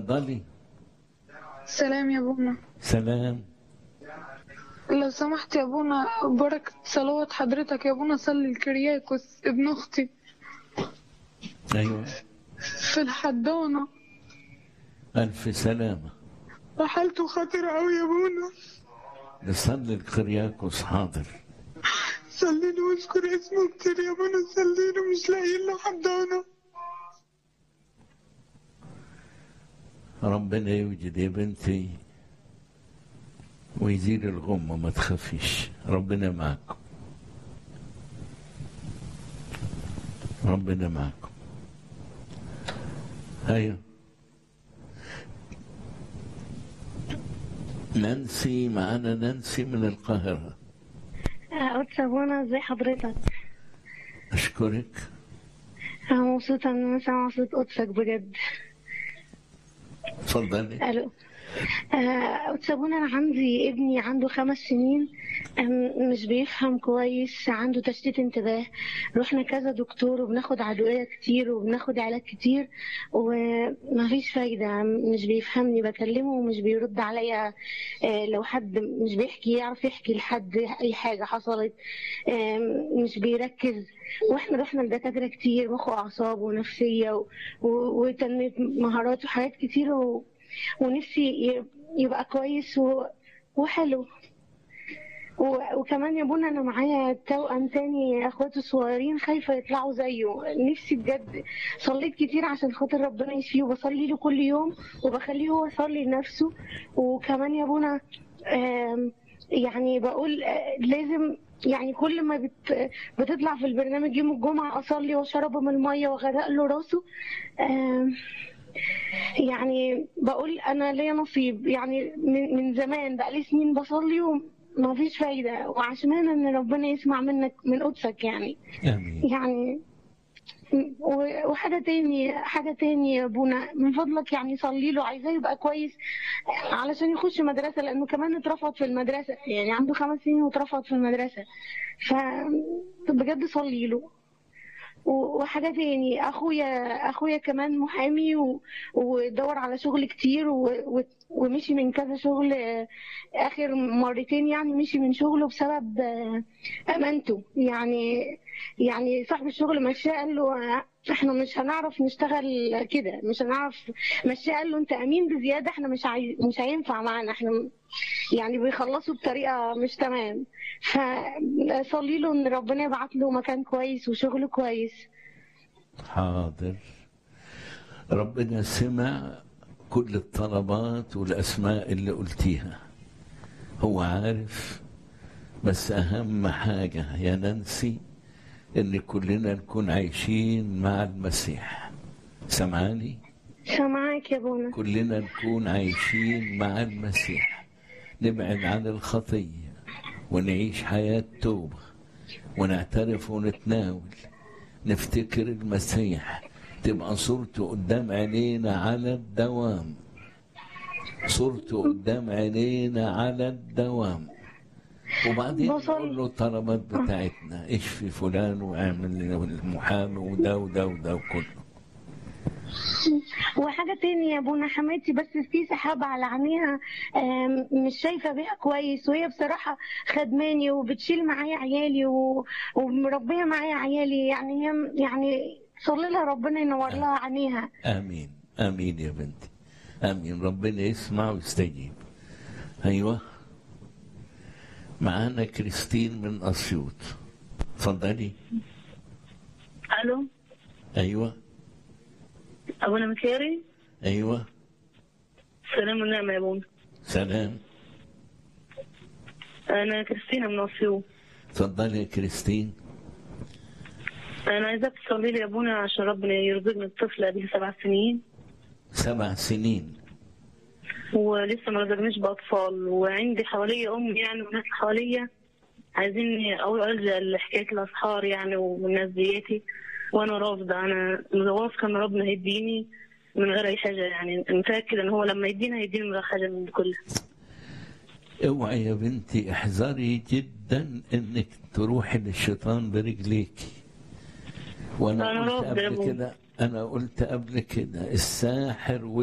اتفضلي سلام يا ابونا سلام لو سمحت يا ابونا بركة صلوات حضرتك يا ابونا صلي الكرياكوس ابن اختي ايوه في الحضانة الف سلامه وحالته خطرة أوي يا ابونا نصلي الكرياكوس حاضر صلي له واذكر اسمه كتير يا ابونا صلي له مش لاقيين له حضانة ربنا يوجد يا بنتي ويزيل الغمة ما تخافيش ربنا معكم ربنا معكم ايوه نانسي معانا نانسي من القاهرة قلت أبونا ازي حضرتك أشكرك أنا مبسوطة إن أنا سامعة صوت قدسك بجد اتفضلي ألو آه، قلت أبونا أنا عندي ابني عنده خمس سنين أم، مش بيفهم كويس عنده تشتيت انتباه رحنا كذا دكتور وبناخد أدوية كتير وبناخد علاج كتير ومفيش فايدة مش بيفهمني بكلمه ومش بيرد عليا آه، لو حد مش بيحكي يعرف يحكي لحد أي حاجة حصلت آم، مش بيركز واحنا رحنا لدكاترة كتير مخ وأعصاب ونفسية و- و- وتنمية مهارات وحاجات كتير و... ونفسي ي- يبقى كويس و... وحلو و... وكمان يا بونا انا معايا توأم تاني اخواته الصغيرين خايفة يطلعوا زيه نفسي بجد صليت كتير عشان خاطر ربنا يشفيه وبصلي له كل يوم وبخليه هو يصلي لنفسه وكمان يا بونا آم، يعني بقول آه، لازم يعني كل ما بت... بتطلع في البرنامج يوم الجمعة أصلي وأشربه من المية وأغرق له راسه آم، يعني بقول انا ليا نصيب يعني من, من زمان بقالي سنين بصلي وما فيش فايده وعشان ان ربنا يسمع منك من قدسك يعني آمين يعني و- وحاجة تاني حاجة تاني يا ابونا من فضلك يعني صلي له عايزاه يبقى كويس علشان يخش مدرسة لأنه كمان اترفض في المدرسة يعني عنده خمس سنين واترفض في المدرسة ف بجد صلي له و- وحاجة تاني أخويا أخويا كمان محامي و- ودور على شغل كتير و... و... ومشي من كذا شغل آه، آخر مرتين يعني مشي من شغله بسبب آه، أمانته يعني يعني صاحب الشغل مشاه قال له آه، احنا مش هنعرف نشتغل كده مش هنعرف مشاه قال له انت امين بزياده احنا مش عاي... مش هينفع معانا احنا يعني بيخلصوا بطريقه مش تمام فصلي له ان ربنا يبعت له مكان كويس وشغل كويس حاضر ربنا سمع كل الطلبات والأسماء اللي قلتيها هو عارف بس أهم حاجة يا نانسي إن كلنا نكون عايشين مع المسيح سمعاني سامعاك يا بونا كلنا نكون عايشين مع المسيح نبعد عن الخطية ونعيش حياة توبة ونعترف ونتناول نفتكر المسيح تبقى صورته قدام عينينا على الدوام صورته قدام عينينا على الدوام وبعدين بصلي. نقول له الطلبات بتاعتنا اشفي فلان واعمل المحامي وده وده وده وكله وحاجة تانية يا بونا حماتي بس في سحابة على عينيها آم، مش شايفة بيها كويس وهي بصراحة خدماني وبتشيل معايا عيالي و- ومربية معايا عيالي يعني هي يعني صلي لها ربنا ينور لها عينيها آمين آمين يا بنتي آمين ربنا يسمع ويستجيب أيوة معانا كريستين من أسيوط اتفضلي الو أيوة ابونا مكاري أيوة سلام والنعمة يا ابونا سلام انا كريستينا من اسيوط اتفضلي يا كريستين انا عايزاك تصلي لي يا ابونا عشان ربنا يرزقني بطفل قبل سبع سنين سبع سنين ولسه ما رزقنيش باطفال وعندي حواليا ام يعني وناس حواليا عايزين او الجا لحكايه الاسحار يعني والناس دياتي وانا رافضه انا واثقه ان ربنا هيديني من غير اي حاجه يعني متاكده ان هو لما يدينا هيديني من غير حاجه من دي كلها اوعي يا بنتي احذري جدا انك تروحي للشيطان برجليكي وانا أنا قلت رافضة يا قبل أبو. كده انا قلت قبل كده الساحر